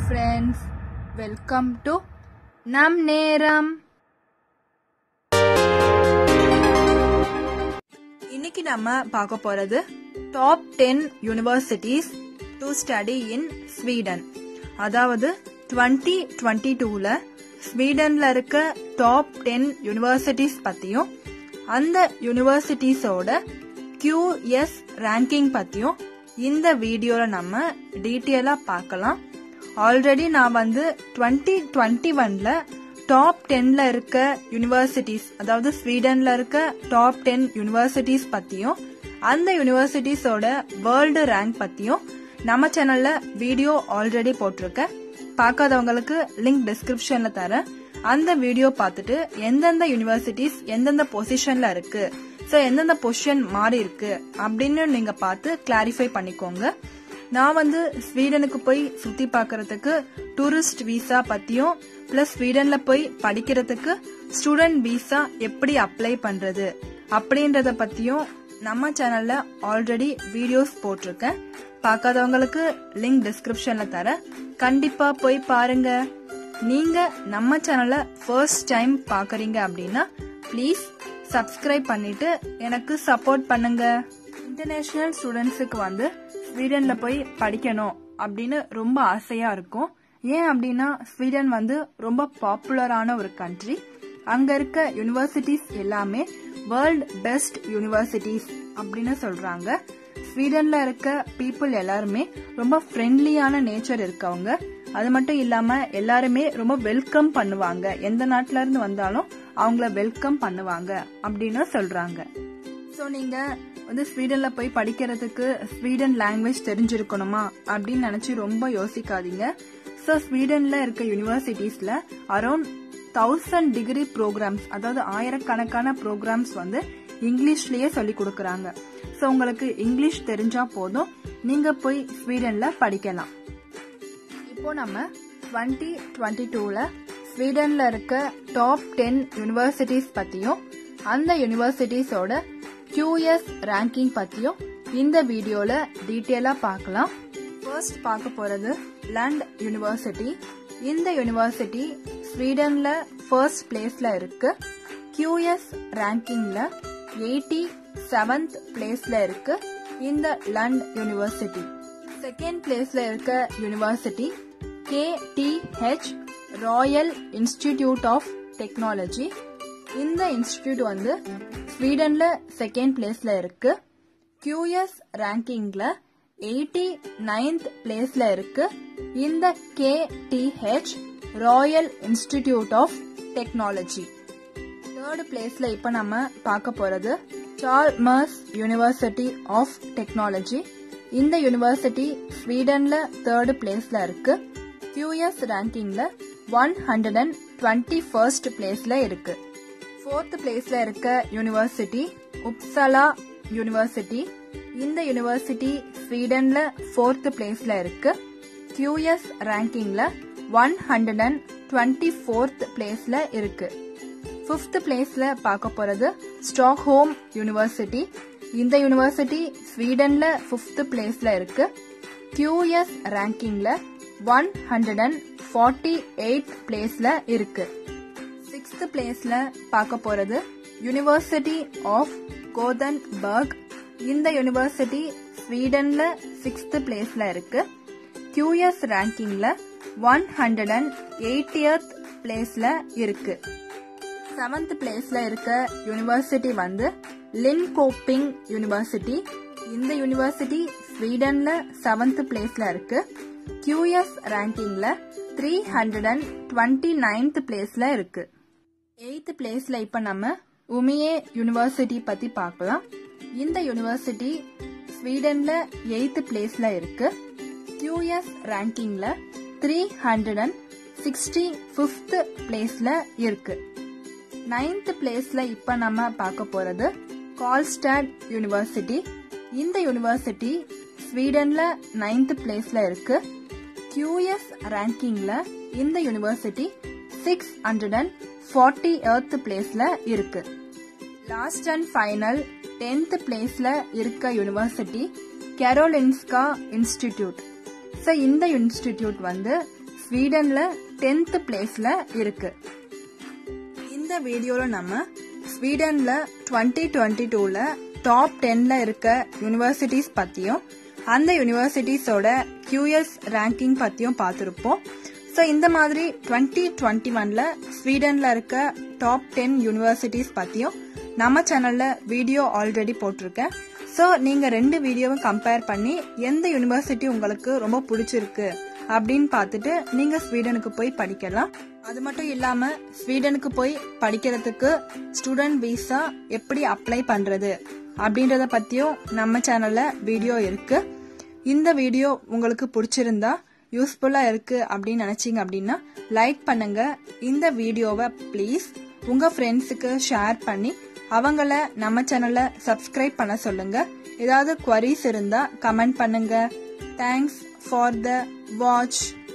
friends welcome to நம் நேரம் இன்னைக்கு நம்ம பார்க்க போறது top ten universities to study in Sweden அதாவது டுவெண்ட்டி டுவெண்ட்டி டூல ஸ்வீடன்ல இருக்க டாப் டென் யூனிவர்சிட்டிஸ் பத்தியும் அந்த யூனிவர்சிட்டிஸோட கியூஎஸ் ரேங்கிங் பத்தியும் இந்த வீடியோல நம்ம டீட்டெயிலா பார்க்கலாம் ஆல்ரெடி நான் வந்து டுவெண்ட்டி டுவெண்ட்டி ஒன்ல டாப் டென்ல இருக்க யூனிவர்சிட்டிஸ் அதாவது ஸ்வீடன்ல இருக்க டாப் டென் யூனிவர்சிட்டிஸ் பத்தியும் அந்த யூனிவர்சிட்டிஸோட வேர்ல்டு ரேங்க் பத்தியும் நம்ம சேனல்ல வீடியோ ஆல்ரெடி போட்டிருக்கேன் பார்க்காதவங்களுக்கு லிங்க் டிஸ்கிரிப்ஷன்ல தரேன் அந்த வீடியோ பார்த்துட்டு எந்தெந்த யூனிவர்சிட்டிஸ் எந்தெந்த பொசிஷன்ல இருக்கு ஸோ எந்தெந்த பொசிஷன் மாறி இருக்கு அப்படின்னு நீங்க பார்த்து கிளாரிஃபை பண்ணிக்கோங்க நான் வந்து ஸ்வீடனுக்கு போய் சுத்தி பார்க்கறதுக்கு டூரிஸ்ட் விசா பத்தியும் பிளஸ் ஸ்வீடன்ல போய் படிக்கிறதுக்கு ஸ்டூடெண்ட் விசா எப்படி அப்ளை பண்றது அப்படின்றத பத்தியும் நம்ம சேனல்ல ஆல்ரெடி வீடியோஸ் போட்டிருக்கேன் பார்க்காதவங்களுக்கு லிங்க் டிஸ்கிரிப்ஷன்ல தரேன் கண்டிப்பா போய் பாருங்க நீங்க நம்ம சேனலை ஃபர்ஸ்ட் டைம் பாக்குறீங்க அப்படின்னா ப்ளீஸ் சப்ஸ்கிரைப் பண்ணிட்டு எனக்கு சப்போர்ட் பண்ணுங்க இன்டர்நேஷனல் ஸ்டூடெண்ட்ஸுக்கு வந்து ஸ்வீடன்ல போய் படிக்கணும் அப்படின்னு ரொம்ப ஆசையா இருக்கும் ஏன் அப்படின்னா ஸ்வீடன் வந்து ரொம்ப பாப்புலரான ஒரு கண்ட்ரி அங்க இருக்க யூனிவர்சிட்டிஸ் எல்லாமே வேர்ல்ட் பெஸ்ட் யூனிவர்சிட்டிஸ் அப்படின்னு சொல்றாங்க ஸ்வீடன்ல இருக்க பீப்புள் எல்லாருமே ரொம்ப ஃப்ரெண்ட்லியான நேச்சர் இருக்கவங்க அது மட்டும் இல்லாம எல்லாருமே ரொம்ப வெல்கம் பண்ணுவாங்க எந்த நாட்டுல இருந்து வந்தாலும் அவங்கள வெல்கம் பண்ணுவாங்க அப்படின்னு சொல்றாங்க ஸோ நீங்க வந்து ஸ்வீடன்ல போய் படிக்கிறதுக்கு ஸ்வீடன் லாங்குவேஜ் தெரிஞ்சிருக்கணுமா அப்படின்னு நினைச்சு ரொம்ப யோசிக்காதீங்க ஸோ ஸ்வீடன்ல இருக்க யூனிவர்சிட்டிஸ்ல அரௌண்ட் தௌசண்ட் டிகிரி ப்ரோக்ராம்ஸ் அதாவது ஆயிரக்கணக்கான ப்ரோக்ராம்ஸ் வந்து இங்கிலீஷ்லயே சொல்லி கொடுக்கறாங்க ஸோ உங்களுக்கு இங்கிலீஷ் தெரிஞ்சா போதும் நீங்க போய் ஸ்வீடன்ல படிக்கலாம் இப்போ நம்ம டுவெண்ட்டி டுவெண்ட்டி டூல ஸ்வீடன்ல இருக்க டாப் டென் யூனிவர்சிட்டிஸ் பத்தியும் அந்த யூனிவர்சிட்டிஸோட கியூஎஸ் ரேங்கிங் பத்தியும் இந்த வீடியோல டீட்டெயிலா பார்க்கலாம் ஃபர்ஸ்ட் பார்க்க போறது லண்ட் யூனிவர்சிட்டி இந்த யூனிவர்சிட்டி ஸ்வீடன்ல ஃபர்ஸ்ட் பிளேஸ்ல இருக்கு கியூஎஸ் ரேங்கிங்ல எயிட்டி செவன்த் பிளேஸ்ல இருக்கு இந்த லண்ட் யூனிவர்சிட்டி செகண்ட் பிளேஸ்ல இருக்க university KTH Royal Institute of Technology இந்த இன்ஸ்டிடியூட் வந்து ஸ்வீடன்ல செகண்ட் பிளேஸ்ல இருக்கு கியூஎஸ் ரேங்கிங்ல எயிட்டி நைன்த் பிளேஸ்ல இருக்கு இந்த KTH Royal Institute of Technology third பிளேஸ்ல இப்ப நம்ம பார்க்க போறது சார்மர்ஸ் யூனிவர்சிட்டி ஆஃப் டெக்னாலஜி இந்த யூனிவர்சிட்டி ஸ்வீடன்ல தேர்ட் பிளேஸ்ல இருக்கு கியூஎஸ் ரேங்கிங்ல one hundred and twenty first பிளேஸ்ல இருக்கு ஃபோர்த் பிளேஸ்ல இருக்க யூனிவர்சிட்டி உப்சலா யூனிவர்சிட்டி இந்த யூனிவர்சிட்டி ஸ்வீடன்ல ஃபோர்த் பிளேஸ்ல இருக்கு கியூஎஸ் ரேங்கிங்ல one hundred and twenty fourth பிளேஸ்ல இருக்கு ஃபிஃப்த் பிளேஸ்ல பார்க்க போறது ஸ்டாக்ஹோம் யூனிவர்சிட்டி இந்த யூனிவர்சிட்டி ஸ்வீடன்ல ஃபிஃப்த் பிளேஸ்ல இருக்கு கியூஎஸ் ரேங்கிங்ல one hundred and forty eight பிளேஸ்ல இருக்கு சிக்ஸ்த் பிளேஸ்ல பார்க்க போறது யூனிவர்சிட்டி ஆஃப் கோதன்பர்க் இந்த யூனிவர்சிட்டி ஸ்வீடன்ல சிக்ஸ்த் பிளேஸ்ல இருக்கு கியூஎஸ் ரேங்கிங்ல ஒன் ஹண்ட்ரட் அண்ட் எயிட்டியத் பிளேஸ்ல இருக்கு செவன்த் பிளேஸ்ல இருக்க யூனிவர்சிட்டி வந்து லின்கோப்பிங் யூனிவர்சிட்டி இந்த யூனிவர்சிட்டி ஸ்வீடன்ல செவன்த் பிளேஸ்ல இருக்கு கியூஎஸ் ரேங்கிங்ல three hundred and twenty ninth பிளேஸ்ல இருக்கு எயித் பிளேஸ்ல இப்ப நம்ம உமியே யூனிவர்சிட்டி பத்தி பார்க்கலாம் இந்த யூனிவர்சிட்டி ஸ்வீடன்ல எயித் பிளேஸ்ல இருக்கு கியூஎஸ் ரேங்கிங்ல three hundred and sixty fifth பிளேஸ்ல இருக்கு நைன்த் பிளேஸ்ல இப்ப நம்ம பார்க்க போறது கால்ஸ்டாட் யூனிவர்சிட்டி இந்த யூனிவர்சிட்டி ஸ்வீடன்ல நைன்த் பிளேஸ்ல இருக்கு கியூஎஸ் ரேங்கிங்ல இந்த university six hundred and forty eighth பிளேஸ்ல இருக்கு லாஸ்ட் அண்ட் ஃபைனல் டென்த் பிளேஸ்ல இருக்க யூனிவர்சிட்டி கெரோலின்ஸ்கா இன்ஸ்டிடியூட் ஸோ இந்த இன்ஸ்டிடியூட் வந்து ஸ்வீடன்ல டென்த் பிளேஸ்ல இருக்கு இந்த வீடியோல நம்ம ஸ்வீடன்ல டுவெண்ட்டி டுவெண்ட்டி டூல டாப் டென்ல இருக்க யூனிவர்சிட்டிஸ் பத்தியும் அந்த யூனிவர்சிட்டிஸோட கியூஎஸ் ரேங்கிங் பத்தியும் பார்த்துருப்போம் ஸோ இந்த மாதிரி டுவெண்ட்டி டுவெண்ட்டி ஒன்ல ஸ்வீடன்ல இருக்க டாப் டென் யூனிவர்சிட்டிஸ் பத்தியும் நம்ம சேனல்ல வீடியோ ஆல்ரெடி போட்டிருக்கேன் ஸோ நீங்க ரெண்டு வீடியோவும் கம்பேர் பண்ணி எந்த யூனிவர்சிட்டி உங்களுக்கு ரொம்ப பிடிச்சிருக்கு அப்படின்னு பார்த்துட்டு நீங்க ஸ்வீடனுக்கு போய் படிக்கலாம் அது மட்டும் இல்லாம ஸ்வீடனுக்கு போய் படிக்கிறதுக்கு ஸ்டூடெண்ட் விசா எப்படி அப்ளை பண்றது அப்படின்றத பத்தியும் நம்ம சேனல்ல வீடியோ இருக்கு இந்த வீடியோ உங்களுக்கு பிடிச்சிருந்தா யூஸ்ஃபுல்லா இருக்கு அப்படின்னு நினைச்சீங்க அப்படின்னா லைக் பண்ணுங்க இந்த வீடியோவை ப்ளீஸ் உங்க ஃப்ரெண்ட்ஸுக்கு ஷேர் பண்ணி அவங்கள நம்ம சேனலை சப்ஸ்கிரைப் பண்ண சொல்லுங்க ஏதாவது குவரிஸ் இருந்தா கமெண்ட் பண்ணுங்க தேங்க்ஸ் ஃபார் த வாட்ச்